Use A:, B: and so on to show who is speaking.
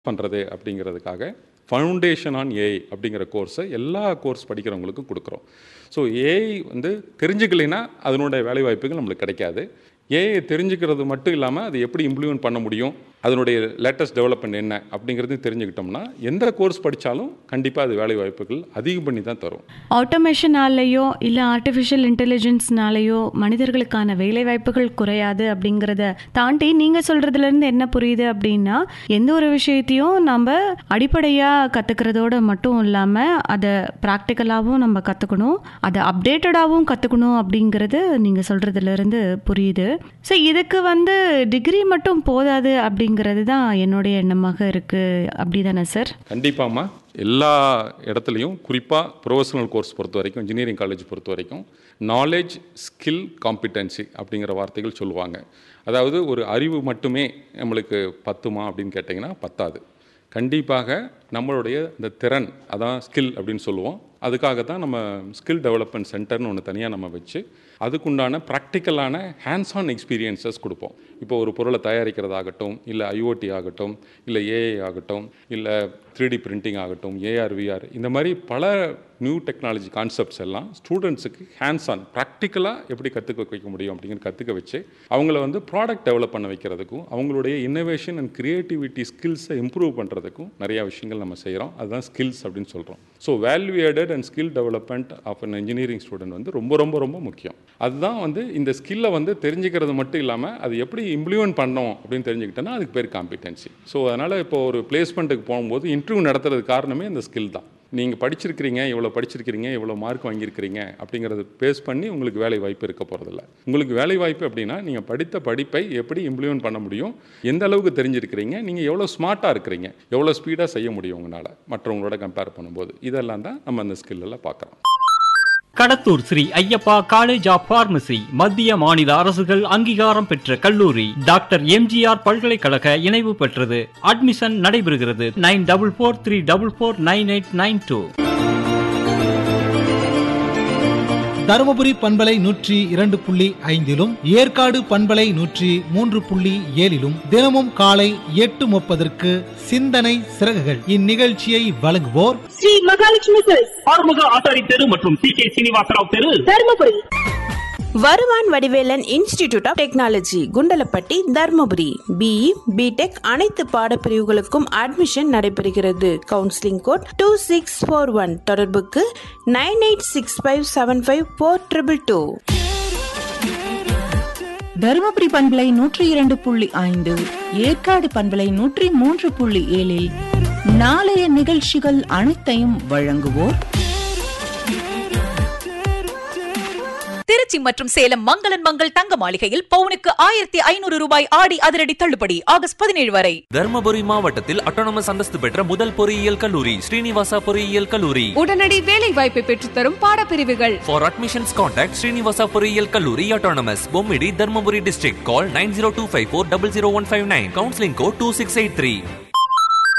A: பண்ணுறது அப்படிங்கிறதுக்காக foundation on AI அப்படிங்கிற கோர்ஸை எல்லா கோர்ஸ் படிக்கிறவங்களுக்கும் கொடுக்குறோம் ஸோ ஏஐ வந்து தெரிஞ்சுக்கலைன்னா அதனுடைய வேலைவாய்ப்புகள் நம்மளுக்கு கிடைக்காது ஏஐ தெரிஞ்சுக்கிறது மட்டும் இல்லாமல் அது எப்படி இம்ப்ளிமெண்ட் பண்ண முடியும் அதனுடைய லேட்டஸ்ட் டெவலப்மெண்ட் என்ன அப்படிங்கிறதையும் தெரிஞ்சுக்கிட்டோம்னா எந்த கோர்ஸ் படித்தாலும் கண்டிப்பாக அது வேலை வாய்ப்புகள் அதிகம் பண்ணி தான் தரும்
B: ஆட்டோமேஷனாலேயோ இல்லை ஆர்டிஃபிஷியல் இன்டெலிஜென்ஸ்னாலேயோ மனிதர்களுக்கான வேலைவாய்ப்புகள் குறையாது அப்படிங்கிறத தாண்டி நீங்கள் சொல்கிறதுலேருந்து என்ன புரியுது அப்படின்னா எந்த ஒரு விஷயத்தையும் நம்ம அடிப்படையாக கற்றுக்கிறதோட மட்டும் இல்லாமல் அதை ப்ராக்டிக்கலாகவும் நம்ம கற்றுக்கணும் அதை அப்டேட்டடாகவும் கற்றுக்கணும் அப்படிங்கிறது நீங்கள் சொல்கிறதுலேருந்து புரியுது ஸோ இதுக்கு வந்து டிகிரி மட்டும் போதாது அப்படிங்கிறது தான் என்னுடைய எண்ணமாக இருக்குது அப்படி தானே சார்
A: கண்டிப்பாம்மா எல்லா இடத்துலையும் குறிப்பாக ப்ரொஃபஷனல் கோர்ஸ் பொறுத்த வரைக்கும் இன்ஜினியரிங் காலேஜ் பொறுத்த வரைக்கும் நாலேஜ் ஸ்கில் காம்பிடென்சி அப்படிங்கிற வார்த்தைகள் சொல்லுவாங்க அதாவது ஒரு அறிவு மட்டுமே நம்மளுக்கு பத்துமா அப்படின்னு கேட்டிங்கன்னா பத்தாது கண்டிப்பாக நம்மளுடைய இந்த திறன் அதான் ஸ்கில் அப்படின்னு சொல்லுவோம் அதுக்காக தான் நம்ம ஸ்கில் டெவலப்மெண்ட் சென்டர்னு ஒன்று தனியாக நம்ம வச்சு அதுக்குண்டான ப்ராக்டிக்கலான ஹேண்ட்ஸ் ஆன் எக்ஸ்பீரியன்சஸ் கொடுப்போம் இப்போ ஒரு பொருளை தயாரிக்கிறதாகட்டும் இல்லை ஐஓடி ஆகட்டும் இல்லை ஏஐ ஆகட்டும் இல்லை த்ரீ டி பிரிண்டிங் ஆகட்டும் ஏஆர் விஆர் இந்த மாதிரி பல நியூ டெக்னாலஜி கான்செப்ட்ஸ் எல்லாம் ஸ்டூடெண்ட்ஸுக்கு ஹேண்ட்ஸ் ஆன் ப்ராக்டிக்கலாக எப்படி கற்றுக்க வைக்க முடியும் அப்படிங்கிற கற்றுக்க வச்சு அவங்கள வந்து ப்ராடக்ட் டெவலப் பண்ண வைக்கிறதுக்கும் அவங்களுடைய இன்னோவேஷன் அண்ட் கிரியேட்டிவிட்டி ஸ்கில்ஸை இம்ப்ரூவ் பண்ணுறதுக்கும் நிறையா விஷயங்கள் நம்ம செய்கிறோம் அதுதான் ஸ்கில்ஸ் அப்படின்னு சொல்கிறோம் so value added and skill development of an engineering student வந்து ரொம்ப ரொம்ப ரொம்ப முக்கியம் அதுதான் வந்து இந்த ஸ்கில்லை வந்து தெரிஞ்சுக்கிறது மட்டும் இல்லாமல் அது எப்படி இம்ப்ளிமெண்ட் பண்ணோம் அப்படின்னு தெரிஞ்சுக்கிட்டோன்னா அதுக்கு பேர் காம்பிடென்சி ஸோ அதனால் இப்போ ஒரு பிளேஸ்மெண்ட்டுக்கு போகும்போது இன்டர்வியூ நடத்துறதுக்கு காரணமே இந்த ஸ்கில் தான் நீங்கள் படிச்சிருக்கிறீங்க இவ்வளோ படிச்சிருக்கிறீங்க இவ்வளோ மார்க் வாங்கியிருக்கிறீங்க அப்படிங்கிறத பேஸ் பண்ணி உங்களுக்கு வேலை வாய்ப்பு இருக்க போகிறதில்ல உங்களுக்கு வேலை வாய்ப்பு அப்படின்னா நீங்கள் படித்த படிப்பை எப்படி இம்ப்ளிமெண்ட் பண்ண முடியும் எந்த அளவுக்கு தெரிஞ்சிருக்கிறீங்க நீங்கள் எவ்வளோ ஸ்மார்ட்டாக இருக்கிறீங்க எவ்வளோ ஸ்பீடாக செய்ய முடியும் உங்களால் மற்றவங்களோட கம்பேர் பண்ணும்போது இதெல்லாம் தான் நம்ம அந்த ஸ்கில்லெல்லாம் பார்க்குறோம்
C: Kadathur Shri Ayyappa college of pharmacy மத்திய மாநில அரசுகள் அங்கீகாரம் பெற்ற கல்லூரி டாக்டர் எம்ஜிஆர் பல்கலைக்கழக இணைவு பெற்றது அட்மிஷன் நடைபெறுகிறது nine double four three double four nine eight nine two
D: Dharmapuri பண்பலை நூற்றி இரண்டு புள்ளி ஐந்திலும் ஏற்காடு பண்பலை நூற்றி மூன்று புள்ளி ஏழிலும் தினமும் காலை எட்டு முப்பதற்கு சிந்தனை சிறகுகள் இந்நிகழ்ச்சியை வழங்குவோர்
E: ஸ்ரீ மகாலட்சுமி சில்க்ஸ்
F: ஆறுமுக ஆசாரி தெரு மற்றும் சி கே சீனிவாசராவ் தெரு
E: Dharmapuri Varuvan Vadivelan institute of technology Kundalapatti Dharmapuri BE BTech அனைத்து பாடப்பிரிவுகளுக்கும் அட்மிஷன் நடைபெறுகிறது counselling code two six four one தொடர்புக்கு nine eight six five seven five four triple two
G: Dharmapuri பண்பலை நூற்றி இரண்டு புள்ளி ஐந்து ஏற்காடு பண்பலை நூற்றி மூன்று புள்ளி ஏழில் நாளைய நிகழ்ச்சிகள் அனைத்தையும் வழங்குவோர்
H: திருச்சி மற்றும் சேலம் மங்களன் மங்கள் தங்க மாளிகையில் பவுனுக்கு ஆயிரத்தி ஐநூறு ரூபாய் ஆடி அதிரடி தள்ளுபடி ஆகஸ்ட் பதினேழு வரை
I: தர்மபுரி மாவட்டத்தில் அட்டானமஸ் அந்தஸ்து பெற்ற முதல் பொறியியல் கல்லூரி ஸ்ரீனிவாசா பொறியியல் கல்லூரி
J: உடனடி வேலை வாய்ப்பை பெற்றுத்தரும் பாடப்பிரிவுகள்
I: ஃபார் அட்மிஷன்ஸ் கான்டாக்ட் ஸ்ரீனிவாசா பொறியியல் கல்லூரி autonomous Bommidi Dharmapuri district call nine zero two five four double zero one five nine counselling code two six eight three